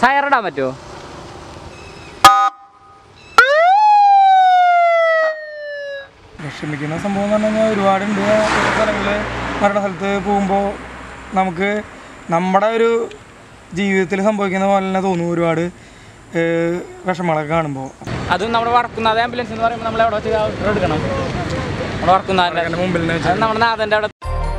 സയറിടാൻ പറ്റുമോ വിഷമിക്കുന്ന സംഭവം എന്ന് പറഞ്ഞു കഴിഞ്ഞാൽ ഒരുപാടുണ്ട് ചില സ്ഥലങ്ങളിൽ മരണ സ്ഥലത്ത് പോകുമ്പോൾ നമുക്ക് നമ്മുടെ ഒരു ജീവിതത്തിൽ സംഭവിക്കുന്ന പോലെ തന്നെ തോന്നും ഒരുപാട് ഏഹ്, വിഷമങ്ങളൊക്കെ കാണുമ്പോൾ അതും നമ്മുടെ വടക്കുന്നാഥ ആംബുലൻസ് എന്ന് പറയുമ്പോൾ നമ്മൾ എവിടെ വെച്ച് ഔട്ടർ എടുക്കണം നമ്മുടെ വടക്കുന്നാഥൻ്റെ മുമ്പിൽ നിന്ന് അത് നമ്മുടെ നാഥൻ്റെ അവിടെ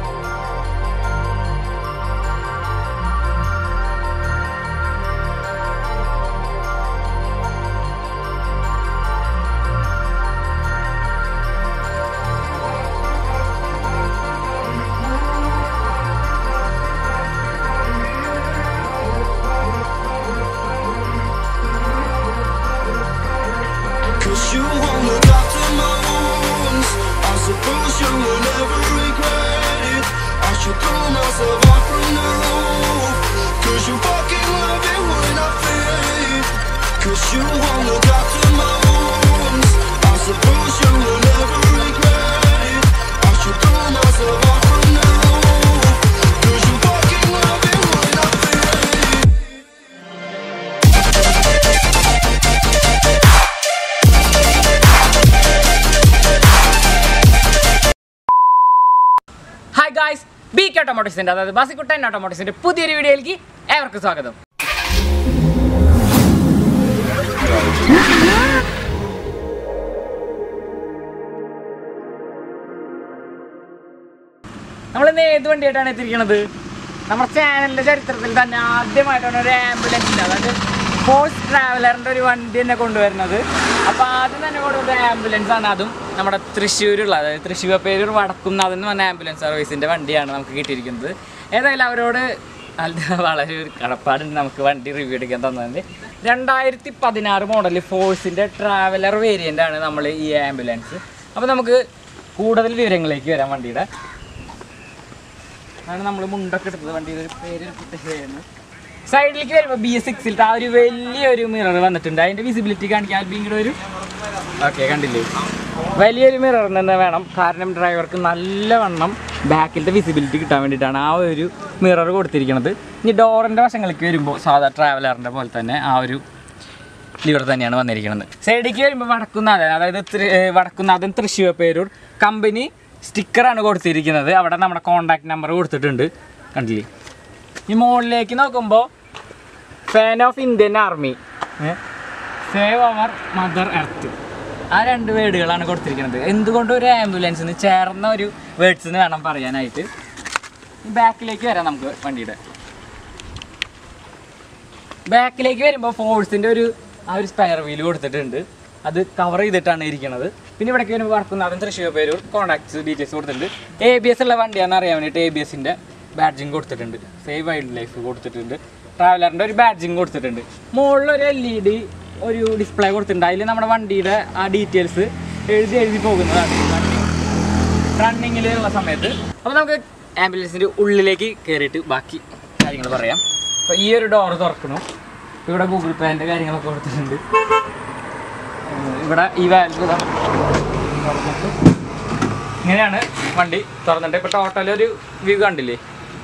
Cause you won't look after my wounds I suppose you will never regret it I should throw myself off from the roof Cause you fucking love it when I fade Cause you won't look after my wounds I suppose you will never regret it I should throw myself off from the roof Cause you fucking love it when I fade hi guys B K ഓട്ടോമോട്ടീസിൻ്റെ അതായത് ബാസിക്കുട്ടൻ ഓട്ടോമോട്ടീസിൻ്റെ പുതിയൊരു വീഡിയോയിലേക്ക് ഏവർക്കും സ്വാഗതം നമ്മളിന്ന് ഏത് വണ്ടിയായിട്ടാണ് എത്തിയിരിക്കുന്നത് നമ്മുടെ ചാനലിൻ്റെ ചരിത്രത്തിൽ തന്നെ ആദ്യമായിട്ടാണ് ഒരു ആംബുലൻസിൻ്റെ അതായത് ഫോഴ്സ് ട്രാവലറിൻ്റെ ഒരു വണ്ടി തന്നെ കൊണ്ടുവരുന്നത് അപ്പോൾ ആദ്യം തന്നെ കൊണ്ടുവരുന്ന ആംബുലൻസ് ആണ് അതും നമ്മുടെ തൃശ്ശൂരുള്ള അതായത് തൃശ്ശൂർ പേരൂർ വടക്കുന്നാഥ് എന്ന് പറഞ്ഞ ആംബുലൻസ് സർവീസിൻ്റെ വണ്ടിയാണ് നമുക്ക് കിട്ടിയിരിക്കുന്നത് ഏതായാലും അവരോട് അത് വളരെ ഒരു കടപ്പാടുണ്ട് നമുക്ക് വണ്ടി റിവ്യൂ എടുക്കാൻ തന്നതിന് രണ്ടായിരത്തി പതിനാറ് മോഡൽ ഫോഴ്സിൻ്റെ ട്രാവലർ വേരിയൻ്റ് ആണ് നമ്മൾ ഈ ആംബുലൻസ് അപ്പോൾ നമുക്ക് കൂടുതൽ വിവരങ്ങളിലേക്ക് വരാം വണ്ടിയുടെ അതാണ് നമ്മൾ മുണ്ടൊക്കെ എടുത്തത് വണ്ടിയുടെ ഒരു പേര് പ്രത്യേകതയാണ് സൈഡിലേക്ക് വരുമ്പോൾ ബി എസ് സിക്സിലത്തെ ആ ഒരു വലിയൊരു മിറർ വന്നിട്ടുണ്ട് അതിൻ്റെ വിസിബിലിറ്റി കാണിക്കാൻ ആൽബി ഇങ്ങോട്ട് വരും ഓക്കെ കണ്ടില്ലേ വലിയൊരു മിറർ തന്നെ വേണം കാരണം ഡ്രൈവർക്ക് നല്ലവണ്ണം ബാക്കിലത്തെ വിസിബിലിറ്റി കിട്ടാൻ വേണ്ടിയിട്ടാണ് ആ ഒരു മിറർ കൊടുത്തിരിക്കുന്നത് ഇനി ഡോറിൻ്റെ വശങ്ങളിലേക്ക് വരുമ്പോൾ സാധാ ട്രാവലറിൻ്റെ പോലെ തന്നെ ആ ഒരു ലിവർ തന്നെയാണ് വന്നിരിക്കുന്നത് സൈഡിലേക്ക് വരുമ്പോൾ വടക്കുന്നാഥൻ അതായത് തൃ- ഏർ വടക്കുന്നാഥൻ തൃശ്ശൂർ പേരൂർ കമ്പനി സ്റ്റിക്കറാണ് കൊടുത്തിരിക്കുന്നത് അവിടെ നമ്മുടെ കോണ്ടാക്ട് നമ്പർ കൊടുത്തിട്ടുണ്ട് കണ്ടില്ലേ ഈ മുകളിലേക്ക് നോക്കുമ്പോൾ fan of Indian army save our mother earth ആ രണ്ട് വേർഡുകളാണ് കൊടുത്തിരിക്കുന്നത് എന്തുകൊണ്ട് ഒരു ആംബുലൻസിന് ചേർന്ന ഒരു വേർഡ്സ് എന്ന് വേണം പറയാനായിട്ട് ഈ ബാക്കിലേക്ക് വരാം നമുക്ക് വണ്ടിയുടെ ബാക്കിലേക്ക് വരുമ്പോൾ ഫോഴ്സിൻ്റെ ഒരു ആ ഒരു സ്പെയർ വീല് കൊടുത്തിട്ടുണ്ട് അത് കവർ ചെയ്തിട്ടാണ് ഇരിക്കുന്നത് പിന്നെ ഇവിടേക്ക് വരുമ്പോൾ വടക്കുന്നാഥൻ തൃശ്ശൂർ പേരൂർ കോൺടാക്ട്സ് ഡീറ്റെയിൽസ് കൊടുത്തിട്ടുണ്ട് എ ബി എസ് ഉള്ള വണ്ടിയാണെന്ന് അറിയാൻ വേണ്ടിയിട്ട് എ ബി എസിൻ്റെ ബാഡ്ജിങ് കൊടുത്തിട്ടുണ്ട് സേവ് വൈൽഡ് ലൈഫ് കൊടുത്തിട്ടുണ്ട് ട്രാവലറിൻ്റെ ഒരു ബാഡ്ജിങ് കൊടുത്തിട്ടുണ്ട് മുകളിൽ ഒരു എൽ ഇ ഡി ഒരു ഡിസ്പ്ലേ കൊടുത്തിട്ടുണ്ട് അതിൽ നമ്മുടെ വണ്ടിയുടെ ആ ഡീറ്റെയിൽസ് എഴുതി എഴുതി പോകുന്നതാണ് വണ്ടി റണ്ണിങ്ങിൽ ഉള്ള സമയത്ത് അപ്പോൾ നമുക്ക് ആംബുലൻസിൻ്റെ ഉള്ളിലേക്ക് കയറിയിട്ട് ബാക്കി കാര്യങ്ങൾ പറയാം അപ്പോൾ ഈ ഒരു ഡോർ തുറക്കണം ഇപ്പൊ ഇവിടെ ഗൂഗിൾ പേൻ്റെ കാര്യങ്ങളൊക്കെ കൊടുത്തിട്ടുണ്ട് ഏഹ് ഇവിടെ ഈ വാൽവ് തുറന്നിട്ട് ഇങ്ങനെയാണ് വണ്ടി തുറന്നിട്ട് ഇപ്പോൾ ടോട്ടൽ ഒരു വ്യൂ കണ്ടില്ലേ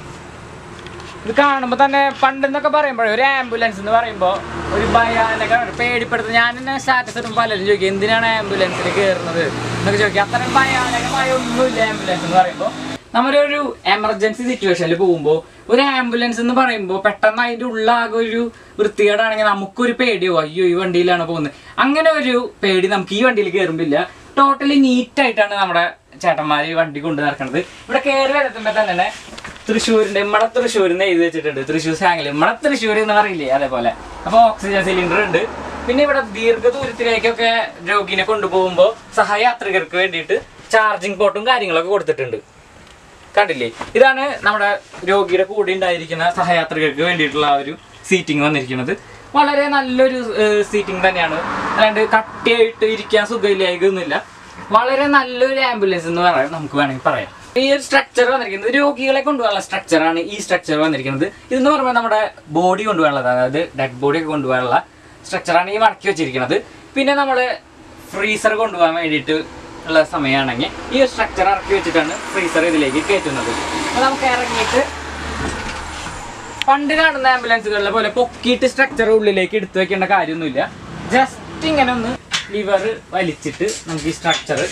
ഇത് കാണുമ്പോൾ തന്നെ പണ്ടെന്നൊക്കെ പറയുമ്പോഴേ ഒരു ആംബുലൻസ് എന്ന് പറയുമ്പോൾ ഒരു ഭയാനക ഒരു പേടിപ്പെടുത്തുന്നത് ഞാൻ തന്നെ സ്റ്റാറ്റസ് ഇടുമ്പോൾ പലരും ചോദിക്കും എന്തിനാണ് ആംബുലൻസിൽ കയറുന്നത് എന്നൊക്കെ ചോദിക്കും അത്രയും ഭയാനകമായ ഒന്നുമില്ല ആംബുലൻസ് എന്ന് പറയുമ്പോൾ നമ്മളൊരു എമർജൻസി സിറ്റുവേഷനിൽ പോകുമ്പോൾ ഒരു ആംബുലൻസ് എന്ന് പറയുമ്പോൾ പെട്ടെന്ന് അതിൻ്റെ ഉള്ളാകെ ഒരു വൃത്തികേടാണെങ്കിൽ നമുക്കൊരു പേടിയോ അയ്യോ ഈ വണ്ടിയിലാണ് പോകുന്നത് അങ്ങനെ ഒരു പേടി നമുക്ക് ഈ വണ്ടിയിൽ കയറുമ്പില്ല ടോട്ടലി നീറ്റായിട്ടാണ് നമ്മുടെ ചേട്ടന്മാർ ഈ വണ്ടി കൊണ്ടു നടക്കുന്നത് ഇവിടെ കയറി വരത്തുമ്പോൾ തന്നെ തൃശ്ശൂരിന്റെ ഇമ്മടെ തൃശ്ശൂരിൽ നിന്ന് എഴുതി വെച്ചിട്ടുണ്ട് തൃശ്ശൂർ സ്ലാങ്ങിൽ ഇമ്മടെ തൃശ്ശൂർ എന്ന് പറയില്ലേ അതേപോലെ അപ്പോൾ ഓക്സിജൻ സിലിണ്ടർ ഉണ്ട് പിന്നെ ഇവിടെ ദീർഘദൂരത്തിലേക്കൊക്കെ രോഗിനെ കൊണ്ടുപോകുമ്പോൾ സഹയാത്രികർക്ക് വേണ്ടിയിട്ട് ചാർജിങ് പോർട്ടും കാര്യങ്ങളൊക്കെ കൊടുത്തിട്ടുണ്ട് കണ്ടില്ലേ ഇതാണ് നമ്മുടെ രോഗിയുടെ കൂടെ ഉണ്ടായിരിക്കുന്ന സഹയാത്രികർക്ക് വേണ്ടിയിട്ടുള്ള ആ ഒരു സീറ്റിംഗ് വന്നിരിക്കുന്നത് വളരെ നല്ലൊരു സീറ്റിംഗ് തന്നെയാണ് അല്ലാണ്ട് കട്ടിയായിട്ട് ഇരിക്കാൻ സുഖമില്ലായികൊന്നുമില്ല വളരെ നല്ലൊരു ആംബുലൻസ് എന്ന് പറയാം നമുക്ക് വേണമെങ്കിൽ പറയാം ഈ ഒരു സ്ട്രക്ചർ വന്നിരിക്കുന്നത് രോഗികളെ കൊണ്ടുപോകാനുള്ള സ്ട്രക്ചറാണ് ഈ സ്ട്രക്ചർ വന്നിരിക്കുന്നത് ഇതെന്ന് പറയുമ്പോൾ നമ്മുടെ ബോഡി കൊണ്ടുപോകാനുള്ളത് അതായത് ഡെഡ് ബോഡി ഒക്കെ കൊണ്ടുപോകാനുള്ള സ്ട്രക്ചറാണ് ഈ മടക്കി വെച്ചിരിക്കുന്നത് പിന്നെ നമ്മൾ ഫ്രീസർ കൊണ്ടുപോകാൻ വേണ്ടിയിട്ട് ഉള്ള സമയമാണെങ്കിൽ ഈ ഒരു സ്ട്രക്ചർ ഇറക്കി വെച്ചിട്ടാണ് ഫ്രീസർ ഇതിലേക്ക് കയറ്റുന്നത് അപ്പോൾ നമുക്ക് ഇറങ്ങിയിട്ട് പണ്ട് കാണുന്ന ആംബുലൻസുകളിലെ പോലെ പൊക്കിയിട്ട് സ്ട്രക്ചർ ഉള്ളിലേക്ക് എടുത്തു വെക്കേണ്ട കാര്യമൊന്നുമില്ല ജസ്റ്റ് ഇങ്ങനെ ഒന്ന് ലിവർ വലിച്ചിട്ട് നമുക്ക് ഈ സ്ട്രക്ചർ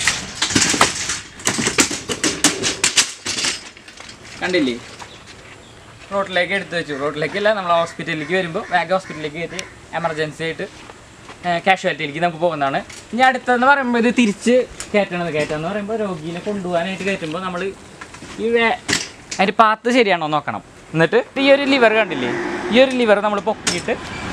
കണ്ടില്ലേ റോഡിലേക്ക് എടുത്തു വെച്ചു റോഡിലേക്കല്ല നമ്മൾ ഹോസ്പിറ്റലിലേക്ക് വരുമ്പോൾ ബാഗ് ഹോസ്പിറ്റലിലേക്ക് കയറ്റി എമർജൻസി ആയിട്ട് കാഷ്വാലിറ്റിയിലേക്ക് നമുക്ക് പോകുന്നതാണ് ഇനി അടുത്തെന്ന് പറയുമ്പോൾ ഇത് തിരിച്ച് കയറ്റണത് കയറ്റാന്ന് പറയുമ്പോൾ രോഗീനെ കൊണ്ടുപോകാനായിട്ട് കയറ്റുമ്പോൾ നമ്മൾ ഈ വേ അതിൻ്റെ പാത്ത് ശരിയാണോ എന്ന് നോക്കണം എന്നിട്ട് ഈ ഒരു ലിവർ കണ്ടില്ലേ ഈ ഒരു ലിവർ നമ്മൾ പൊക്കിയിട്ട്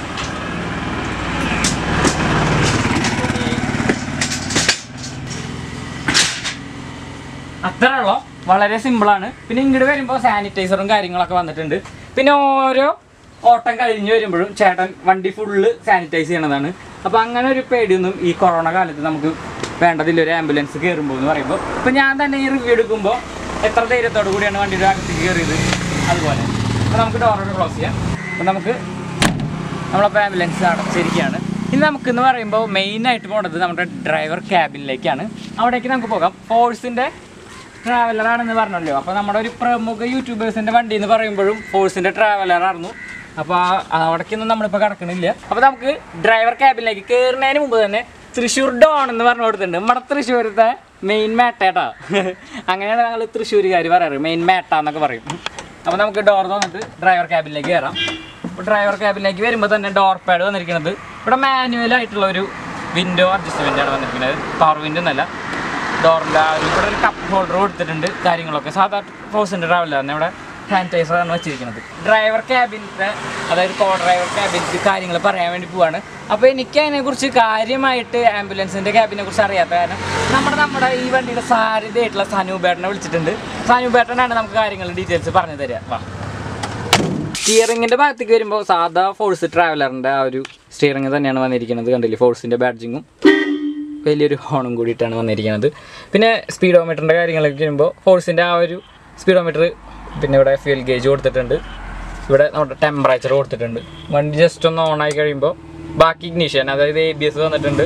അത്ര ഉള്ളൂ വളരെ സിമ്പിളാണ് പിന്നെ ഇങ്ങോട്ട് വരുമ്പോൾ സാനിറ്റൈസറും കാര്യങ്ങളൊക്കെ വന്നിട്ടുണ്ട് പിന്നെ ഓരോ ഓട്ടം കഴിഞ്ഞ് വരുമ്പോഴും ചേട്ടൻ വണ്ടി ഫുള്ള് സാനിറ്റൈസ് ചെയ്യണതാണ് അപ്പോൾ അങ്ങനെ ഒരു പേടിയൊന്നും ഈ കൊറോണ കാലത്ത് നമുക്ക് വേണ്ടതില്ല ഒരു ആംബുലൻസ് കയറുമ്പോൾ എന്ന് പറയുമ്പോൾ ഇപ്പം ഞാൻ തന്നെ ഈ റിവ്യൂ എടുക്കുമ്പോൾ എത്ര ധൈര്യത്തോടു കൂടിയാണ് വണ്ടിയുടെ അകത്തേക്ക് കയറിയത് അതുപോലെ അപ്പോൾ നമുക്ക് ഡോറോട് ക്ലോസ് ചെയ്യാം അപ്പോൾ നമുക്ക് നമ്മളപ്പോൾ ആംബുലൻസ് അടച്ചിരിക്കുകയാണ് ഇനി നമുക്ക് എന്ന് പറയുമ്പോൾ മെയിനായിട്ട് പോണത് നമ്മുടെ ഡ്രൈവർ ക്യാബിനിലേക്കാണ് അവിടേക്ക് നമുക്ക് പോകാം ഫോഴ്സിൻ്റെ ട്രാവലറാണെന്ന് പറഞ്ഞല്ലോ അപ്പോൾ നമ്മുടെ ഒരു പ്രമുഖ യൂട്യൂബേഴ്സിൻ്റെ വണ്ടി എന്ന് പറയുമ്പോഴും ഫോഴ്സിൻ്റെ ട്രാവലറായിരുന്നു അപ്പോൾ അവിടേക്കൊന്നും നമ്മളിപ്പോൾ കിടക്കണില്ല അപ്പോൾ നമുക്ക് ഡ്രൈവർ ക്യാബിനിലേക്ക് കയറുന്നതിന് മുമ്പ് തന്നെ തൃശ്ശൂർ ഡോൺ എന്ന് പറഞ്ഞു കൊടുത്തിട്ടുണ്ട് നമ്മുടെ തൃശ്ശൂരത്തെ മെയിൻ മേട്ടേട്ടാ അങ്ങനെയാണ് ഞങ്ങൾ തൃശ്ശൂരുകാർ പറയാറ് മെയിൻ മേട്ട എന്നൊക്കെ പറയും അപ്പോൾ നമുക്ക് ഡോർ തുറന്നിട്ട് ഡ്രൈവർ ക്യാബിനിലേക്ക് കയറാം ഇപ്പോൾ ഡ്രൈവർ ക്യാബിനിലേക്ക് വരുമ്പോൾ തന്നെ ഡോർ പാഡ് വന്നിരിക്കുന്നത് ഇവിടെ മാനുവൽ ആയിട്ടുള്ള ഒരു വിൻഡോ അഡ്ജസ്റ്റ്മെൻ്റ് ആണ് വന്നിരിക്കുന്നത് പവർ വിൻഡോ എന്നല്ല ഡോറിൻ്റെ ആ ഒരു ഇവിടെ ഒരു കപ്പ് ഹോൾഡർ കൊടുത്തിട്ടുണ്ട് കാര്യങ്ങളൊക്കെ സാധാ ഫോഴ്സിൻ്റെ ട്രാവലർ തന്നെ ഇവിടെ സാനിറ്റൈസർ ആണ് വെച്ചിരിക്കുന്നത് ഡ്രൈവർ ക്യാബിൻ്റെ അതായത് കോ ഡ്രൈവർ ക്യാബിൻ്റെ കാര്യങ്ങൾ പറയാൻ വേണ്ടി പോവാണ് അപ്പോൾ എനിക്ക് അതിനെക്കുറിച്ച് കാര്യമായിട്ട് ആംബുലൻസിൻ്റെ ക്യാബിനെ കുറിച്ച് അറിയാത്ത കാരണം നമ്മുടെ നമ്മുടെ ഈ വണ്ടിയുടെ സാരഥിയായിട്ടുള്ള സനൂപേട്ടനെ വിളിച്ചിട്ടുണ്ട് സനൂപേട്ടനാണ് നമുക്ക് കാര്യങ്ങൾ ഡീറ്റെയിൽസ് പറഞ്ഞു തരിക വാ സ്റ്റിയറിങ്ങിന്റെ ഭാഗത്തേക്ക് വരുമ്പോൾ സാധാ ഫോഴ്സ് ട്രാവലറിന്റെ ആ ഒരു സ്റ്റിയറിംഗ് തന്നെയാണ് വന്നിരിക്കുന്നത് കണ്ടില്ലേ ഫോഴ്സിന്റെ ബാഡ്ജിങ്ങും വലിയൊരു ഹോണും കൂടിയിട്ടാണ് വന്നിരിക്കുന്നത് പിന്നെ സ്പീഡോമീറ്ററിന്റെ കാര്യങ്ങളൊക്കെ വരുമ്പോൾ ഫോഴ്സിന്റെ ആ ഒരു സ്പീഡോമീറ്റർ പിന്നെ ഇവിടെ ഫ്യൂൽ ഗേജ് കൊടുത്തിട്ടുണ്ട് ഇവിടെ നമ്മുടെ ടെമ്പറേച്ചർ കൊടുത്തിട്ടുണ്ട് വണ്ടി ജസ്റ്റ് ഒന്ന് ഓൺ ആയി കഴിയുമ്പോൾ ബാക്കി ഇഗ്നീഷൻ അതായത് എ ബി എസ് വന്നിട്ടുണ്ട്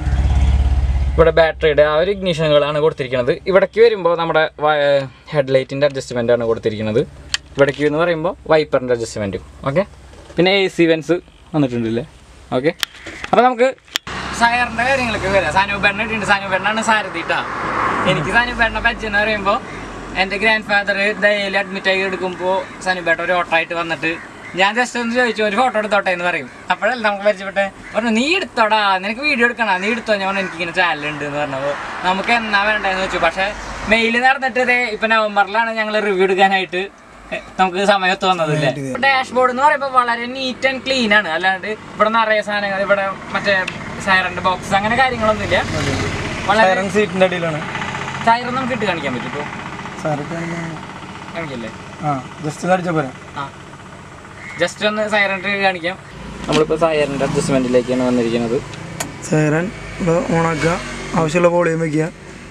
ഇവിടെ ബാറ്ററിയുടെ ആ ഒരു ഇഗ്നീഷനുകളാണ് കൊടുത്തിരിക്കുന്നത് ഇവിടേക്ക് വരുമ്പോൾ നമ്മുടെ ഹെഡ്ലൈറ്റിൻ്റെ അഡ്ജസ്റ്റ്മെൻ്റ് ആണ് കൊടുത്തിരിക്കുന്നത് ഇവിടേക്ക് എന്ന് പറയുമ്പോൾ വൈപ്പറിൻ്റെ അഡ്ജസ്റ്റ്മെൻറ്റും ഓക്കെ പിന്നെ എ സി വെൻസ് വന്നിട്ടുണ്ടല്ലേ ഓക്കെ അപ്പോൾ നമുക്ക് സയറിൻ്റെ കാര്യങ്ങളൊക്കെ വരാം സാനുപേണ്ണ ഇട്ടിട്ടുണ്ട് സാനുപേണ്ണാണ് സാരഥി കേട്ടോ എനിക്ക് സാനുപേണ്ണ പച്ചെന്ന് പറയുമ്പോൾ എൻ്റെ ഗ്രാൻഡ് ഫാദർ ഡെയിലി അഡ്മിറ്റ് ആയി എടുക്കുമ്പോൾ സാനുപേട്ട ഒരു ഓട്ടമായിട്ട് വന്നിട്ട് ഞാൻ ജസ്റ്റ് ഒന്ന് ചോദിച്ചു ഒരു ഫോട്ടോ എടുത്തോട്ടെ എന്ന് പറയും അപ്പോഴല്ല നമുക്ക് പരിചയപ്പെട്ടെ പറഞ്ഞു നീ എടുത്തോടാ നിനക്ക് വീഡിയോ എടുക്കണ നീ എടുത്തോ ഞാൻ പറഞ്ഞു, എനിക്കിങ്ങനെ ചാനൽ ഉണ്ട് എന്ന് പറഞ്ഞപ്പോൾ നമുക്ക് എന്നാ വേണ്ടതെന്ന് വെച്ചു പക്ഷേ മെയിൽ നടന്നിട്ട് ഇതേ ഇപ്പം നവംബറിലാണ് ഞങ്ങൾ റിവ്യൂ എടുക്കാനായിട്ട് എ, നമുക്ക് സമയത്ത് വന്നതില്ലേ ഡാഷ്ബോർഡ് എന്ന് പറയുമ്പോൾ വളരെ നീറ്റ് ആൻഡ് ക്ലീൻ ആണ് അല്ലാണ്ട് ഇവിടെ നിറയെ സാധനങ്ങൾ ഇവിടെ മറ്റേ സൈറന്റെ ബോക്സ് അങ്ങനെ കാര്യങ്ങളൊന്നുമില്ല വളരെ സൈറൻ സീറ്റിൻ്റെ അടിയിലാണ് സൈറൻ നമുക്ക് ഇട്ട് കാണിക്കാൻ പറ്റും ഇപ്പോൾ സാറൊക്കെ കാണിക്കല്ലേ ആ ജസ്റ്റ് അടിച്ചാൽ പോരാ ആ ജസ്റ്റ് ഒന്ന് സൈറൻ്റെ കാണിക്കാം നമ്മളിപ്പോൾ സൈറൻ്റെ അഡ്ജസ്റ്റ്മെൻറ്റിലേക്കാണ് വന്നിരിക്കുന്നത് സൈറൻ ഓണാക്കുക ആവശ്യമുള്ള വോളിയം വയ്ക്കുക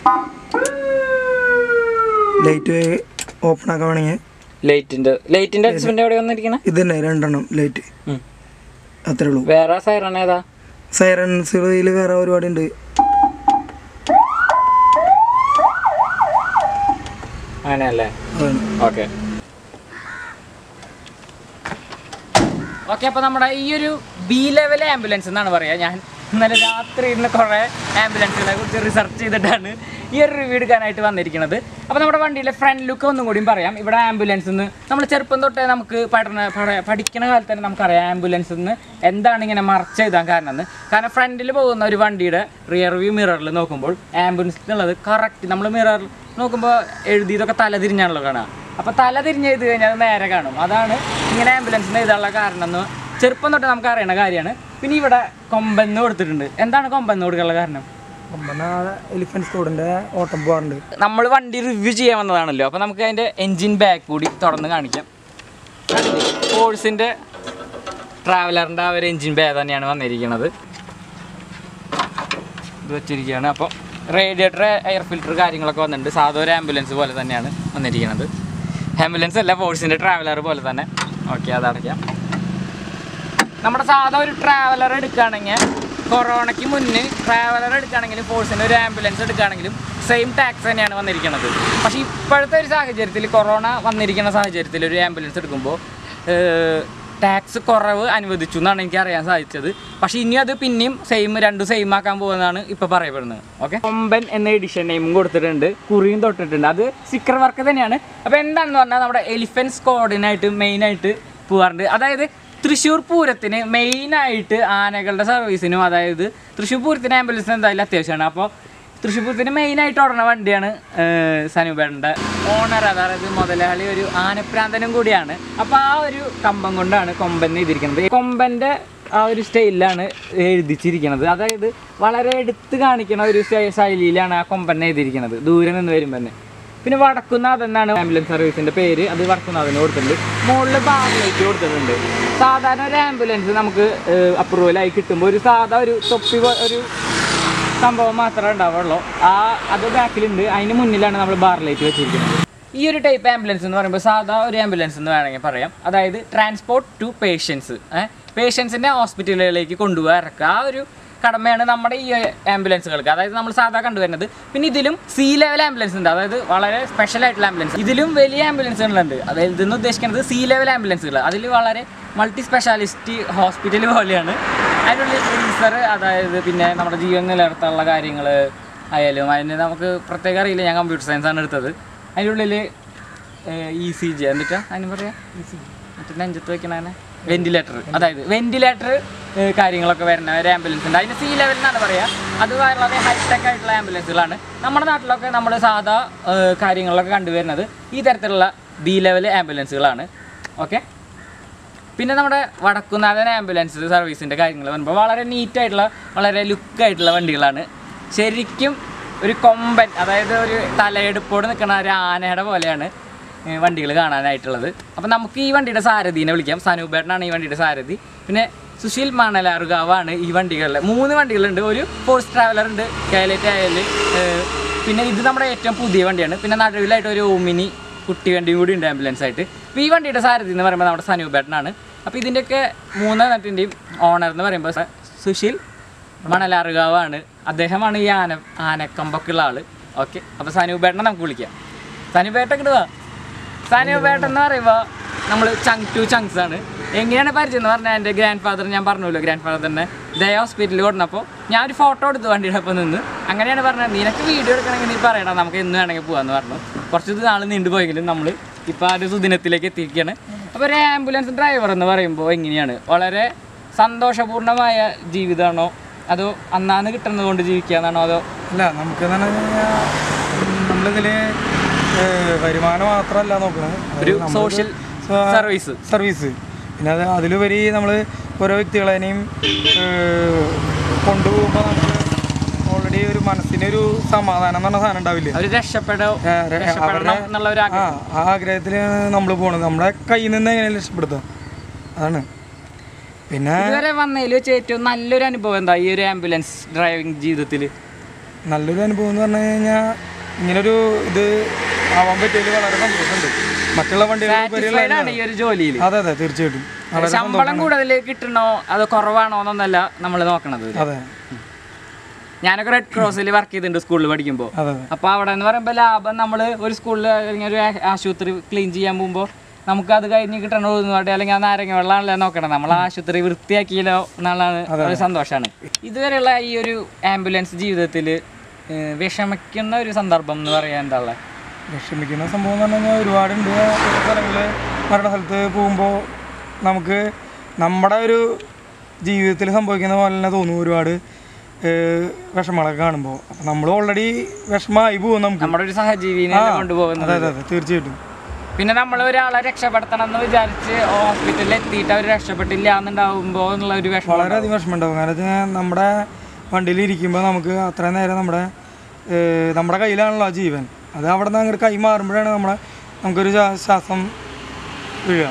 ലൈറ്റ് ഓപ്പൺ ആക്കാൻ വേണമെങ്കിൽ ലൈറ്റിൻ്റെ ലൈറ്റിൻ്റെ അഡ്ജസ്റ്റ്മെൻ്റ് എവിടെ വന്നിരിക്കണേ ഇത് തന്നെ രണ്ടെണ്ണം ലൈറ്റ് അത്രേ ഉള്ളൂ വേറെ സൈറൺ ഏതാ സൈറൻസുകളിൽ വേറെ ഒരുപാട് ഉണ്ട് അങ്ങനെയല്ലേ അതാണ് ഓക്കെ ഓക്കെ അപ്പോൾ നമ്മുടെ ഈ ഒരു ബി ലെവൽ ആംബുലൻസ് എന്നാണ് പറയുക ഞാൻ ഇന്നലെ രാത്രി ഇരുന്ന് കുറേ ആംബുലൻസുകളെ കുറിച്ച് റിസർച്ച് ചെയ്തിട്ടാണ് ഈ ഒരു റിവ്യൂ എടുക്കാനായിട്ട് വന്നിരിക്കുന്നത് അപ്പോൾ നമ്മുടെ വണ്ടിയിലെ ഫ്രണ്ട് ലുക്ക് ഒന്നും കൂടിയും പറയാം ഇവിടെ ആംബുലൻസ് നിന്ന് നമ്മൾ ചെറുപ്പം തൊട്ടേ നമുക്ക് പഠന പഠ- പഠിക്കണ കാലത്ത് തന്നെ നമുക്കറിയാം ആംബുലൻസ് നിന്ന് എന്താണ് ഇങ്ങനെ മറച്ച് എഴുതാൻ കാരണം എന്ന് കാരണം ഫ്രണ്ടിൽ പോകുന്ന ഒരു വണ്ടിയുടെ റിയർ വ്യൂ മിററിൽ നോക്കുമ്പോൾ ആംബുലൻസ് എന്നുള്ളത് കറക്റ്റ് നമ്മൾ മിററിൽ നോക്കുമ്പോൾ എഴുതിയതൊക്കെ തല തിരിഞ്ഞാണല്ലോ കാണുക അപ്പോൾ തല തിരിഞ്ഞ് എഴുതി കഴിഞ്ഞാൽ അത് നേരെ കാണും അതാണ് ഇങ്ങനെ ആംബുലൻസിന് എഴുതാനുള്ള കാരണം എന്ന് ചെറുപ്പം തൊട്ട് നമുക്ക് അറിയണ കാര്യമാണ് പിന്നെ ഇവിടെ കൊമ്പെന്ന് കൊടുത്തിട്ടുണ്ട് എന്താണ് കൊമ്പെന്ന് കൊടുക്കാനുള്ള കാരണം എലിഫന്റ് സ്കോഡിന്റെ ഓട്ടം പോകാറുണ്ട് നമ്മൾ വണ്ടി റിവ്യൂ ചെയ്യാൻ വന്നതാണല്ലോ അപ്പോൾ നമുക്ക് അതിൻ്റെ എൻജിൻ ബാക്ക് കൂടി തുറന്ന് കാണിക്കാം ഫോഴ്സിൻ്റെ ട്രാവലറിൻ്റെ ആ ഒരു എൻജിൻ ബാഗ് തന്നെയാണ് വന്നിരിക്കുന്നത് ഇത് വെച്ചിരിക്കുകയാണ് അപ്പോൾ റേഡിയേറ്റർ എയർ ഫിൽറ്റർ കാര്യങ്ങളൊക്കെ വന്നിട്ടുണ്ട് സാധാ ഒരു ആംബുലൻസ് പോലെ തന്നെയാണ് വന്നിരിക്കുന്നത് ആംബുലൻസ് അല്ല ഫോഴ്സിൻ്റെ ട്രാവലർ പോലെ തന്നെ ഓക്കെ അത് അടയ്ക്കാം നമ്മുടെ സാധാ ഒരു ട്രാവലർ എടുക്കുകയാണെങ്കിൽ കൊറോണയ്ക്ക് മുന്നേ ട്രാവലർ എടുക്കുകയാണെങ്കിലും ഫോഴ്സിൻ്റെ ഒരു ആംബുലൻസ് എടുക്കുകയാണെങ്കിലും സെയിം ടാക്സ് തന്നെയാണ് വന്നിരിക്കുന്നത് പക്ഷേ ഇപ്പോഴത്തെ ഒരു സാഹചര്യത്തിൽ കൊറോണ വന്നിരിക്കുന്ന സാഹചര്യത്തിൽ ഒരു ആംബുലൻസ് എടുക്കുമ്പോൾ ടാക്സ് കുറവ് അനുവദിച്ചു എന്നാണ് എനിക്ക് അറിയാൻ സാധിച്ചത് പക്ഷേ ഇനി അത് പിന്നെയും സെയിം രണ്ടും സെയിം ആക്കാൻ പോകുന്നതാണ് ഇപ്പോൾ പറയപ്പെടുന്നത് ഓക്കെ കൊമ്പൻ എന്ന എഡിഷൻ നെയിമും കൊടുത്തിട്ടുണ്ട് കുറിയും തൊട്ടിട്ടുണ്ട് അത് സ്റ്റിക്കർ വർക്ക് തന്നെയാണ് അപ്പോൾ എന്താണെന്ന് പറഞ്ഞാൽ നമ്മുടെ എലിഫൻസ് കോഡിനായിട്ട് മെയിനായിട്ട് പോകാറുണ്ട് അതായത് തൃശ്ശൂർ പൂരത്തിന് മെയിനായിട്ട് ആനകളുടെ സർവീസിനും അതായത് തൃശ്ശൂർ പൂരത്തിന് ആംബുലൻസിന് എന്തായാലും അത്യാവശ്യമാണ് അപ്പോൾ തൃശ്ശൂർ പൂരത്തിന് മെയിനായിട്ട് ഓടുന്ന വണ്ടിയാണ് സനുബേട്ടൻ്റെ ഓണർ അതായത് മുതലാളി ഒരു ആനപ്രാന്തനും കൂടിയാണ് അപ്പോൾ ആ ഒരു കമ്പം കൊണ്ടാണ് കൊമ്പൻ എഴുതിയിരിക്കുന്നത് ഈ കൊമ്പൻ്റെ ആ ഒരു സ്റ്റൈലിലാണ് എഴുതിച്ചിരിക്കുന്നത് അതായത് വളരെ എടുത്ത് കാണിക്കുന്ന ഒരു ശൈ- ശൈലിയിലാണ് ആ കൊമ്പൻ എഴുതിയിരിക്കുന്നത് ദൂരെ നിന്ന് വരുമ്പോൾ തന്നെ പിന്നെ വടക്കുന്നാഥ് എന്നാണ് ആംബുലൻസ് സർവീസിന്റെ പേര് അത് വടക്കുന്നാഥിന് കൊടുത്തിട്ടുണ്ട് മുകളിൽ ബാറിലേക്ക് കൊടുത്തിട്ടുണ്ട് സാധാരണ ഒരു ആംബുലൻസ് നമുക്ക് അപ്രൂവൽ ആയി കിട്ടുമ്പോൾ ഒരു സാധാ ഒരു തൊപ്പി പോ- ഒരു സംഭവം മാത്രമേ ഉണ്ടാവുള്ളൂ ആ അത് ബാക്കിലുണ്ട് അതിന് മുന്നിലാണ് നമ്മൾ ബാറിലേക്ക് വെച്ചിരിക്കുന്നത് ഈ ഒരു ടൈപ്പ് ആംബുലൻസ് എന്ന് പറയുമ്പോൾ സാധാ ഒരു ആംബുലൻസ് എന്ന് വേണമെങ്കിൽ പറയാം അതായത് ട്രാൻസ്പോർട്ട് ടു പേഷ്യൻസ് പേഷ്യൻസിനെ ഹോസ്പിറ്റലുകളിലേക്ക് കൊണ്ടുപോകാൻ ഇറക്കുക ആ ഒരു കടമയാണ് നമ്മുടെ ഈ ആംബുലൻസുകൾക്ക് അതായത് നമ്മൾ സാധാ കണ്ടുവരുന്നത് പിന്നെ ഇതിലും സി ലെവൽ ആംബുലൻസ് ഉണ്ട് അതായത് വളരെ സ്പെഷ്യൽ ആയിട്ടുള്ള ആംബുലൻസ് ഇതിലും വലിയ ആംബുലൻസുകളുണ്ട് അതായത് ഇതെന്ന് ഉദ്ദേശിക്കുന്നത് സി ലെവൽ ആംബുലൻസുകൾ അതിൽ വളരെ മൾട്ടി സ്പെഷ്യാലിറ്റി ഹോസ്പിറ്റൽ പോലെയാണ് അതിനുള്ളിൽ ഫ്രീസർ അതായത് പിന്നെ നമ്മുടെ ജീവൻ നിലനിർത്താനുള്ള കാര്യങ്ങൾ ആയാലും അതിന് നമുക്ക് പ്രത്യേകം അറിയില്ല ഞാൻ കമ്പ്യൂട്ടർ സയൻസ് ആണ് എടുത്തത് അതിൻ്റെ ഉള്ളിൽ ഇ സി ജി എന്നിട്ടാ അതിന് പറയാ മറ്റേ നെഞ്ചത്ത് വെക്കണേ വെന്റിലേറ്റർ അതായത് വെന്റിലേറ്റർ കാര്യങ്ങളൊക്കെ വരുന്ന ഒരു ആംബുലൻസ് ഉണ്ട് അതിന് സി ലെവൽ എന്നാണ് പറയുക അത് വളരെ ഹൈടെക് ആയിട്ടുള്ള ആംബുലൻസുകളാണ് നമ്മുടെ നാട്ടിലൊക്കെ നമ്മൾ സാധാ ഏഹ്, കാര്യങ്ങളൊക്കെ കണ്ടുവരുന്നത് ഈ തരത്തിലുള്ള ബി ലെവൽ ആംബുലൻസുകളാണ് ഓക്കെ പിന്നെ നമ്മുടെ വടക്കുന്നാഥൻ ആംബുലൻസ് സർവീസിൻ്റെ കാര്യങ്ങൾ വരുമ്പോൾ വളരെ നീറ്റായിട്ടുള്ള വളരെ ലുക്കായിട്ടുള്ള വണ്ടികളാണ് ശരിക്കും ഒരു കൊമ്പൻ അതായത് ഒരു തലയെടുപ്പോട് നിൽക്കുന്ന ഒരു ആനയുടെ പോലെയാണ് വണ്ടികൾ കാണാനായിട്ടുള്ളത് അപ്പം നമുക്ക് ഈ വണ്ടിയുടെ സാരഥീനെ വിളിക്കാം സനൂപേട്ടനാണ് ഈ വണ്ടിയുടെ സാരഥി പിന്നെ സുശീൽ മണലാറുകാവാണ് ഈ വണ്ടികളിൽ മൂന്ന് വണ്ടികളുണ്ട് ഒരു ഫോഴ്സ് ട്രാവലർ ഉണ്ട് കൈലറ്റ് ആയാൽ പിന്നെ ഇത് നമ്മുടെ ഏറ്റവും പുതിയ വണ്ടിയാണ് പിന്നെ നടുവിലായിട്ട് ഒരു ഓമിനി കുട്ടി വണ്ടിയും കൂടി ഉണ്ട് ആംബുലൻസ് ആയിട്ട് അപ്പോൾ ഈ വണ്ടിയുടെ സാരഥി എന്ന് പറയുമ്പോൾ നമ്മുടെ സനൂപേട്ടനാണ് അപ്പോൾ ഇതിൻ്റെയൊക്കെ മൂന്നെണ്ണത്തിൻ്റെയും ഓണർ എന്ന് പറയുമ്പോൾ സ- സുശീൽ മണലാറുകാവാണ് അദ്ദേഹമാണ് ഈ ആന ആനക്കമ്പൊക്കെ ഉള്ള ആള് ഓക്കെ അപ്പോൾ സനൂപേട്ടനെ നമുക്ക് വിളിക്കാം സനൂപേട്ടൻ കിട്ടുക സനൂപേട്ടൻ എന്ന് പറയുമ്പോൾ നമ്മൾ ചങ് ടു ചങ്ക്സ് ആണ് എങ്ങനെയാണ് പരിചയം എന്ന് പറഞ്ഞാൽ എൻ്റെ ഗ്രാൻഡ് ഫാദർ ഞാൻ പറഞ്ഞല്ലോ ഗ്രാൻഡ് ഫാദറിനെ ദയ ഹോസ്പിറ്റലിൽ കൊടുന്നപ്പോൾ ഞാൻ ഒരു ഫോട്ടോ എടുത്ത് വണ്ടിയുടെ ഒപ്പം നിന്ന് അങ്ങനെയാണ് പറഞ്ഞത് നിനക്ക് വീഡിയോ എടുക്കണമെങ്കിൽ നീ പറയണം നമുക്ക് എന്ന് വേണമെങ്കിൽ പോകാമെന്ന് പറഞ്ഞു കുറച്ച് നാൾ നീണ്ടു പോയെങ്കിലും നമ്മൾ ഇപ്പോൾ ആ ഒരു സുദിനത്തിലേക്ക് എത്തിയിരിക്കുകയാണ് അപ്പോൾ ഒരു ആംബുലൻസ് ഡ്രൈവർ എന്ന് പറയുമ്പോൾ എങ്ങനെയാണ് വളരെ സന്തോഷപൂർണ്ണമായ ജീവിതമാണോ അതോ അന്നാന്ന് കിട്ടുന്നത് കൊണ്ട് ജീവിക്കാന്നാണോ അതോ അല്ല നമുക്ക് എന്ന് പറഞ്ഞു കഴിഞ്ഞാൽ നമ്മളിതിൽ വരുമാനം മാത്രമല്ല നോക്കുന്നത് ഒരു social service. സർവീസ് പിന്നെ അത് അതിലുപരി നമ്മൾ ഓരോ വ്യക്തികളെയും കൊണ്ടുപോകുമ്പോൾ നമുക്ക് ഓൾറെഡി ഒരു മനസ്സിനൊരു സമാധാനം എന്ന് പറഞ്ഞ സാധനം ഉണ്ടാവില്ലേ അവർ രക്ഷപ്പെടോ ആ, ര- രക്ഷപ്പെടണം അവരുടെ- എന്നുള്ള ഒരു ആ ആഗ്രഹം ആ ആഗ്രഹത്തിലാണ് നമ്മൾ പോണത് നമ്മുടെ കയ്യിൽ നിന്ന് എങ്ങനെയാണ് രക്ഷപ്പെടുത്തുക അതാണ് പിന്നെ ഇതുവരെ വന്നതിൽ വെച്ച് ഏറ്റവും നല്ലൊരു അനുഭവം എന്താ ഈ ഒരു ആംബുലൻസ് ഡ്രൈവിംഗ് ജീവിതത്തിൽ നല്ലൊരു അനുഭവം എന്ന് പറഞ്ഞു കഴിഞ്ഞാൽ ഇങ്ങനൊരു ഇത് ആവാൻ പറ്റിയതിൽ വളരെ സന്തോഷമുണ്ട് മറ്റുള്ള വണ്ടികൾ സാറ്റിസ്ഫൈഡ് ആണ് ഈ ഒരു ജോലിയിൽ അതെ അതെ തീർച്ചയായിട്ടും വളരെ ശമ്പളം കൂടുതൽ കിട്ടണോ അതോ കുറവാണോ എന്നൊന്നല്ല നമ്മൾ നോക്കണത് അതെ ഞാനൊക്കെ റെഡ് ക്രോസിൽ വർക്ക് ചെയ്തിട്ടുണ്ട് സ്കൂളിൽ പഠിക്കുമ്പോൾ അതെ അപ്പോൾ അവിടെ എന്ന് പറയുമ്പോൾ ലാഭം നമ്മൾ ഒരു സ്കൂളിൽ അല്ലെങ്കിൽ ഒരു ആ- ആശുപത്രി ക്ലീൻ ചെയ്യാൻ പോകുമ്പോൾ നമുക്ക് അത് കഴിഞ്ഞ് കിട്ടണ ഉഴുന്നുവട്ടെ അല്ലെങ്കിൽ ആ നാരങ്ങ വെള്ളമാണല്ലോ നോക്കണം നമ്മൾ ആശുപത്രി വൃത്തിയാക്കിയല്ലോ എന്നുള്ളതാണ് ഒരു സന്തോഷമാണ് ഇതുവരെയുള്ള ഈ ഒരു ആംബുലൻസ് ജീവിതത്തിൽ വിഷമിക്കുന്ന ഒരു സന്ദർഭം എന്ന് പറയാൻ എന്താ ഉള്ളത് വിഷമിക്കുന്ന സംഭവം എന്ന് പറഞ്ഞു കഴിഞ്ഞാൽ ഒരുപാടുണ്ട് ചില സ്ഥലങ്ങളിൽ മരണ സ്ഥലത്ത് പോകുമ്പോൾ നമുക്ക് നമ്മുടെ ഒരു ജീവിതത്തിൽ സംഭവിക്കുന്ന പോലെ തന്നെ തോന്നും ഒരുപാട് ഏഹ്, വിഷമങ്ങളൊക്കെ കാണുമ്പോൾ അപ്പം നമ്മൾ ഓൾറെഡി വിഷമമായി പോകും നമുക്ക് നമ്മുടെ ഒരു സഹജീവിനെ ആ, കൊണ്ടുപോകുന്നത് അതെ അതെ അതെ തീർച്ചയായിട്ടും പിന്നെ നമ്മൾ ഒരാളെ രക്ഷപ്പെടുത്തണം എന്ന് വിചാരിച്ച് ഹോസ്പിറ്റലിൽ എത്തിയിട്ട് അവർ രക്ഷപ്പെട്ടില്ല എന്നുണ്ടാവുമ്പോൾ എന്നുള്ള ഒരു വിഷമം വളരെയധികം വിഷമമുണ്ടാവും കാരണം വെച്ചാൽ നമ്മുടെ വണ്ടിയിൽ ഇരിക്കുമ്പോൾ നമുക്ക് അത്രയും നേരം നമ്മുടെ ഏഹ്, നമ്മുടെ കയ്യിലാണല്ലോ ആ ജീവൻ അത് അവിടെ നിന്ന് അങ്ങോട്ട് കൈ മാറുമ്പോഴാണ് നമ്മളെ നമുക്കൊരു ശ്വാ- ശ്വാസം വീഴുക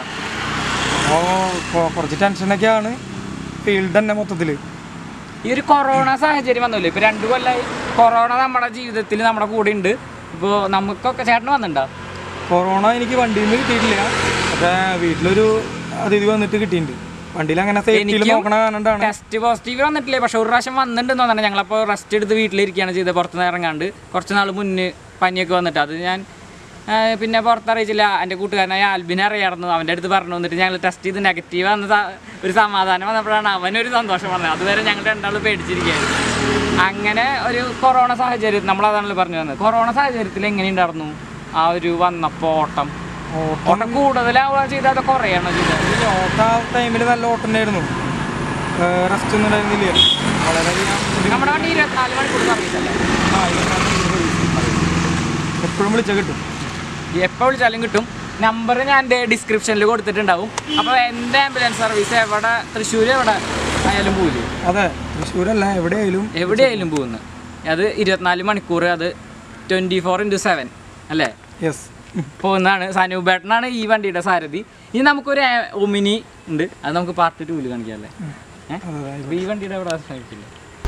അപ്പോൾ കുറച്ച് ടെൻഷനൊക്കെയാണ് ഫീൽഡ് തന്നെ മൊത്തത്തിൽ ഈ ഒരു കൊറോണ സാഹചര്യം വന്നല്ലോ ഇപ്പൊ രണ്ടു കൊല്ലായി കൊറോണ നമ്മുടെ ജീവിതത്തിൽ നമ്മുടെ കൂടെ ഉണ്ട് ഇപ്പോൾ നമുക്കൊക്കെ ചേട്ടന് വന്നിട്ടുണ്ടോ കൊറോണ എനിക്ക് വണ്ടിയിൽ നിന്ന് കിട്ടിയിട്ടില്ല പക്ഷേ വീട്ടിലൊരു അതിഥി വന്നിട്ട് കിട്ടിയിട്ടുണ്ട് വണ്ടിയിൽ അങ്ങനെ സേഫ്റ്റിയിൽ എനിക്കും നോക്കണ കാണണ്ടാണ് ടെസ്റ്റ് പോസിറ്റീവ് വന്നിട്ടില്ലേ പക്ഷെ ഒരു പ്രാവശ്യം വന്നിട്ടുണ്ടെന്ന് തോന്നുന്നു ഞങ്ങളപ്പോൾ റെസ്റ്റ് എടുത്ത് വീട്ടിലിരിക്കുകയാണ് ചെയ്തത് പുറത്തുനിന്ന് ഇറങ്ങാണ്ട് കുറച്ച് നാൾ മുന്നേ പനിയൊക്കെ വന്നിട്ട് അത് ഞാൻ ആ, പിന്നെ പുറത്തറിയിച്ചില്ല എൻ്റെ കൂട്ടുകാരനായ ആൽബിനെ അറിയാമായിരുന്നു അവൻ്റെ അടുത്ത് പറഞ്ഞു വന്നിട്ട് ഞങ്ങൾ ടെസ്റ്റ് ചെയ്ത് നെഗറ്റീവ് വന്ന സ- ഒരു സമാധാനം വന്നപ്പോഴാണ് അവനൊരു സന്തോഷം പറഞ്ഞത് അതുവരെ ഞങ്ങൾ രണ്ടാളും പേടിച്ചിരിക്കുകയായിരുന്നു അങ്ങനെ ഒരു കൊറോണ സാഹചര്യം നമ്മളതാണല്ലോ പറഞ്ഞു വന്നത് കൊറോണ സാഹചര്യത്തിൽ എങ്ങനെയുണ്ടായിരുന്നു ആ ഒരു വന്നപ്പോൾ ഓട്ടം ഓട്ടം കൂടുതലാവുക ചെയ്താൽ അത് കുറയണോ ചെയ്തത് ഈ ഓട്ട ടൈമിൽ നല്ല ഓട്ടണ്ടായിരുന്നു റെസ്റ്റ് ഒന്നും ഉണ്ടായിരുന്നില്ല വളരെയധികം നമ്മുടെ വണ്ടി ഇരുപത്തിനാല് മണിക്കൂർ സർവീസ് അല്ലേ ആ, ഇരുപത്തിനാല് മണിക്കൂർ service. എപ്പോഴും വിളിച്ചാൽ കിട്ടും എപ്പോൾ വിളിച്ചാലും കിട്ടും നമ്പർ ഞാൻ എൻ്റെ ഡിസ്ക്രിപ്ഷനിൽ കൊടുത്തിട്ടുണ്ടാവും അപ്പോൾ എൻ്റെ ആംബുലൻസ് സർവീസ് എവിടെ തൃശ്ശൂർ എവിടെ ആയാലും പോലും അതെ തൃശ്ശൂരല്ല എവിടെയായാലും എവിടെയായാലും പോകുന്നു അത് ഇരുപത്തിനാല് മണിക്കൂർ അത് ട്വൻറ്റി ഫോർ ഇൻറ്റു സെവൻ അല്ലേ യെസ് പോകുന്നതാണ് സനൂപേട്ടനാണ് ഈ വണ്ടിയുടെ സാരഥി ഇനി നമുക്കൊരു ആ- ഒമിനി ഉണ്ട് അത് നമുക്ക് പാർട്ട് ടൂവിൽ കാണിക്കാം അല്ലേ ഏഹ് അപ്പോൾ ഈ വണ്ടിയുടെ എവിടെ ശ്രമിക്കില്ല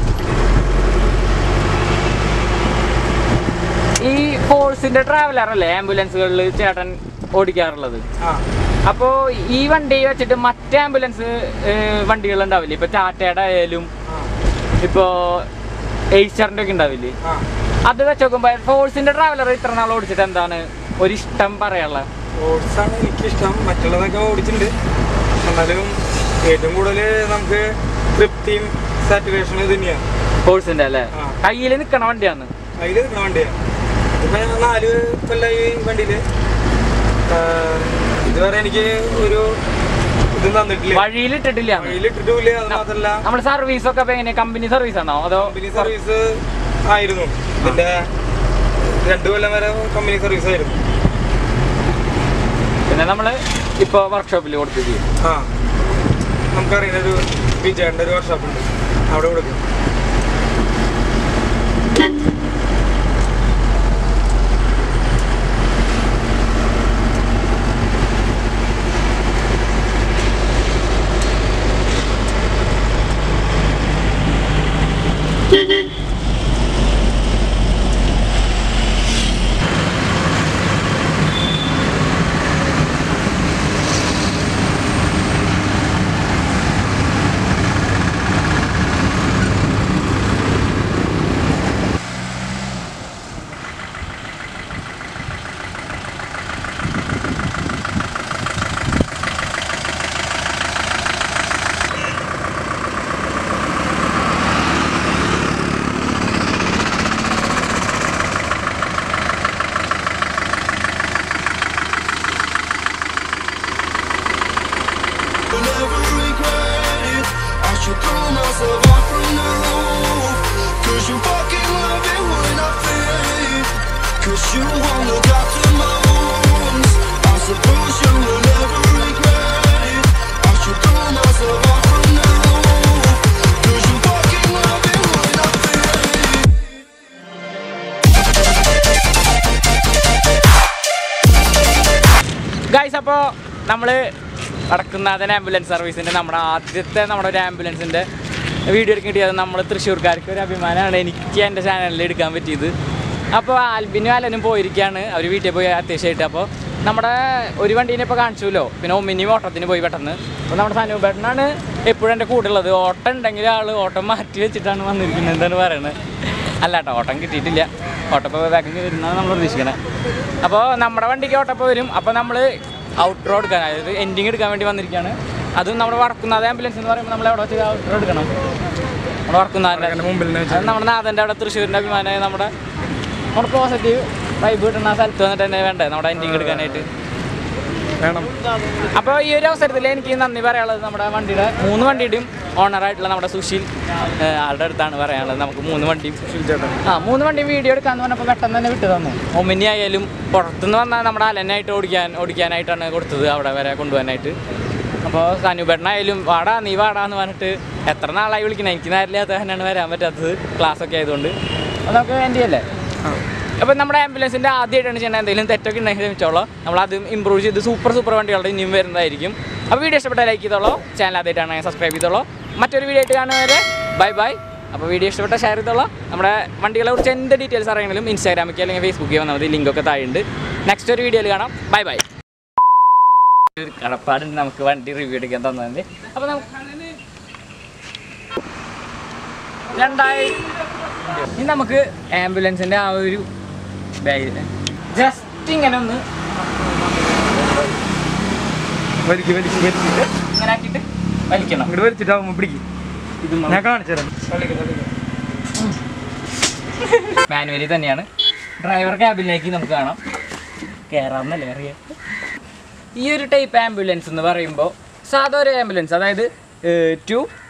ഈ ഫോഴ്സിന്റെ ട്രാവലർ അല്ലേ ആംബുലൻസുകളിൽ ചേട്ടൻ ഓടിക്കാറുള്ളത് ആ അപ്പോൾ ഈ വണ്ടി വെച്ചിട്ട് മറ്റേ ആംബുലൻസ് വണ്ടികൾ ഉണ്ടാവില്ലേ ഇപ്പൊ ടാറ്റയുടെ ആയാലും ഇപ്പോ എയ്ച്ചറിന്റെ ഒക്കെ ഉണ്ടാവില്ലേ ആ അത് വെച്ച് നോക്കുമ്പോ ഫോഴ്സിന്റെ ട്രാവലർ ഇത്ര നാൾ ഓടിച്ചിട്ട് എന്താണ് ഒരു ഇഷ്ടം പറയാനുള്ള ഓടിച്ചാണ് എനിക്കിഷ്ടം മറ്റുള്ളതൊക്കെ ഓടിച്ചിട്ടുണ്ട് എന്നാലും ഏറ്റവും കൂടുതൽ നമുക്ക് തൃപ്തിയും സാറ്റിസ്ഫാക്ഷനും ഇത് തന്നെയാണ് ഫോഴ്സിന്റെ അല്ലേ ആ. കയ്യിൽ നിൽക്കണ വണ്ടിയാണ് അതിൽ നിൽക്കുന്ന വണ്ടിയാണ് ഇപ്പം ഞാൻ നാല് കൊല്ലം ഈ വണ്ടിയിൽ ഇതുവരെ എനിക്ക് ഒരു ഇതും തന്നിട്ടില്ല വഴിയിൽ ഇട്ടിട്ടില്ല വഴിയിലിട്ടിട്ടുമില്ല അത് മാത്രമല്ല നമ്മൾ സർവീസ് ഒക്കെ എങ്ങനെ കമ്പനി സർവീസ് ആണോ അതോ കമ്പനി സർവീസ് ആയിരുന്നു ഇതിന്റെ രണ്ടു കൊല്ലം വരെ കമ്പനി സർവീസ് ആയിരുന്നു പിന്നെ നമ്മള് ഇപ്പൊ വർക്ക്ഷോപ്പിൽ കൊടുത്ത് ചെയ്യും ആ നമുക്കറിയുന്ന ഒരു വിജയന്റെ ഒരു വർക്ക്ഷോപ്പ് ഉണ്ട് അവിടെ കൊടുക്കും I'll never regret it. I should throw myself off from the roof. Cause you fucking love it when I fade. Cause you won't look after my wounds. I suppose you will never regret it. I should throw myself off from the roof. Cause you fucking love it when I fade. Guys അപ്പോൾ നമ്മൾ Vadakkunnathan ambulance സർവീസിൻ്റെ നമ്മുടെ ആദ്യത്തെ നമ്മുടെ ഒരു ആംബുലൻസിൻ്റെ video എടുക്കാൻ കിട്ടിയത് നമ്മൾ തൃശ്ശൂർക്കാർക്ക് ഒരു അഭിമാനമാണ് എനിക്ക് എൻ്റെ ചാനലിൽ എടുക്കാൻ പറ്റിയത് അപ്പോൾ ആൽബിനും അലനും പോയിരിക്കുകയാണ് അവർ വീട്ടിൽ പോയി അത്യാവശ്യമായിട്ട് അപ്പോൾ നമ്മുടെ ഒരു വണ്ടീനെ ഇപ്പോൾ കാണിച്ചുല്ലോ പിന്നെ ഒമിനി ഓട്ടത്തിന് പോയി പെട്ടെന്ന് അപ്പോൾ നമ്മുടെ സനൂപേട്ടനാണ് എപ്പോഴും എൻ്റെ കൂടെ ഉള്ളത് ഓട്ടം ഉണ്ടെങ്കിൽ ആൾ ഓട്ടം മാറ്റി വെച്ചിട്ടാണ് വന്നിരിക്കുന്നത് എന്താണ് പറയുന്നത് അല്ല കേട്ടോ ഓട്ടം കിട്ടിയിട്ടില്ല ഓട്ടം ഇപ്പോൾ വേഗം വരുന്നതാണ് നമ്മൾ പ്രതീക്ഷിക്കണത് അപ്പോൾ നമ്മുടെ വണ്ടിക്ക് ഓട്ടം ഇപ്പോൾ വരും അപ്പോൾ നമ്മൾ ഔട്ട്റോ എടുക്കാൻ അതായത് എൻഡിങ് എടുക്കാൻ വേണ്ടി വന്നിരിക്കുകയാണ് അതും നമ്മുടെ വടക്കുന്നാഥ ആംബുലൻസ് എന്ന് പറയുമ്പോൾ നമ്മൾ എവിടെ വെച്ച് ഔട്ട്റോ എടുക്കണം നമ്മുടെ വടക്കുന്നാഥൻ്റെ അതിന്റെ മുമ്പിൽ നിന്ന് അത് നമ്മുടെ നാഥൻ്റെ അവിടെ തൃശ്ശൂരിൻ്റെ അഭിമാനമായ നമ്മുടെ നമ്മുടെ പോസിറ്റീവ് വൈബ് കിട്ടുന്ന ആ സ്ഥലത്ത് വന്നിട്ട് തന്നെ വേണ്ടേ നമ്മുടെ എൻഡിങ് എടുക്കാനായിട്ട് വേണം അപ്പോൾ ഈ ഒരു അവസരത്തിൽ എനിക്ക് നന്ദി പറയാനുള്ളത് നമ്മുടെ വണ്ടിയുടെ മൂന്ന് വണ്ടിയുടെയും ഓണറായിട്ടുള്ള നമ്മുടെ സുശീൽ ഏഹ്, ആളുടെ അടുത്താണ് പറയാനുള്ളത് നമുക്ക് മൂന്ന് വണ്ടിയും സുശീൽ ചേട്ടൻ ആ മൂന്ന് വണ്ടി വീഡിയോ എടുക്കാന്ന് പറഞ്ഞപ്പോൾ പെട്ടെന്ന് തന്നെ വിട്ടു തന്നു ഒമിനി ആയാലും പുറത്തുനിന്ന് വന്നാൽ നമ്മുടെ അലനായിട്ട് ഓടിക്കാൻ ഓടിക്കാനായിട്ടാണ് കൊടുത്തത് അവിടെ വരെ കൊണ്ടുപോകാനായിട്ട് അപ്പോൾ സനുപേട്ടനായാലും വാടാ നീ വാടാ എന്ന് പറഞ്ഞിട്ട് എത്ര നാളായി വിളിക്കണം എനിക്ക് നേരില്ലാത്ത തന്നെയാണ് വരാൻ പറ്റാത്തത് ക്ലാസ് ഒക്കെ ആയതുകൊണ്ട് അപ്പോൾ നമുക്ക് എൻ്റെ അല്ലേ അപ്പോൾ നമ്മുടെ ആംബുലൻസിൻ്റെ ആദ്യമായിട്ടാണ് ചെയ്യേണ്ടത് എന്തെങ്കിലും തെറ്റൊക്കെ ഉണ്ടെങ്കിൽ ക്ഷമിച്ചോളൂ നമ്മൾ അത് ഇമ്പ്രൂവ് ചെയ്ത് സൂപ്പർ സൂപ്പർ വണ്ടികളുടെ ഇനിയും വരുന്നതായിരിക്കും അപ്പോൾ വീഡിയോ ഇഷ്ടപ്പെട്ടാൽ ലൈക്ക് ചെയ്തോളൂ ചാനൽ ആദ്യമായിട്ടാണ് സബ്സ്ക്രൈബ് ചെയ്തോളൂ മറ്റൊരു വീഡിയോ ആയിട്ട് കാണുന്നവരെ ബൈ ബൈ അപ്പോൾ വീഡിയോ ഇഷ്ടപ്പെട്ട ഷെയർ ചെയ്തോളൂ നമ്മുടെ വണ്ടികളെ കുറിച്ച് എന്ത് ഡീറ്റെയിൽസ് അറിയണമെങ്കിലും ഇൻസ്റ്റാഗ്രാമിലേക്ക് അല്ലെങ്കിൽ ഫേസ്ബുക്കിൽ വന്നാൽ മതി ലിങ്കൊക്കെ താഴെയുണ്ട് നെക്സ്റ്റ് ഒരു വീഡിയോയിൽ കാണാം ബൈ ബൈ ഒരു കടപ്പാടുണ്ട് നമുക്ക് വണ്ടി റിവ്യൂ എടുക്കാൻ തന്നതിൻ്റെ അപ്പോൾ നമുക്ക് രണ്ടായി ഇനി നമുക്ക് ആംബുലൻസിൻ്റെ ആ ഒരു ജസ്റ്റ് ജസ്റ്റ് ഇങ്ങനെ ഒന്ന് വലിക്ക് വലിക്ക് വലിക്ക് ഇങ്ങനെ ആക്കിയിട്ട് വലിക്കണം അങ്ങോട്ട് വലിച്ചിട്ടാവുമ്പോൾ പിടിക്കും ഇത് ഞാൻ കാണിച്ചു തരാം മാനുവലി തന്നെയാണ് ഡ്രൈവർ ക്യാബിനിലേക്ക് നമുക്ക് കാണാം കയറാമെന്നല്ലേ അറിയാം ഈ ഒരു ടൈപ്പ് ആംബുലൻസ് എന്ന് പറയുമ്പോൾ സാധാ ഒരു ആംബുലൻസ് അതായത് ടു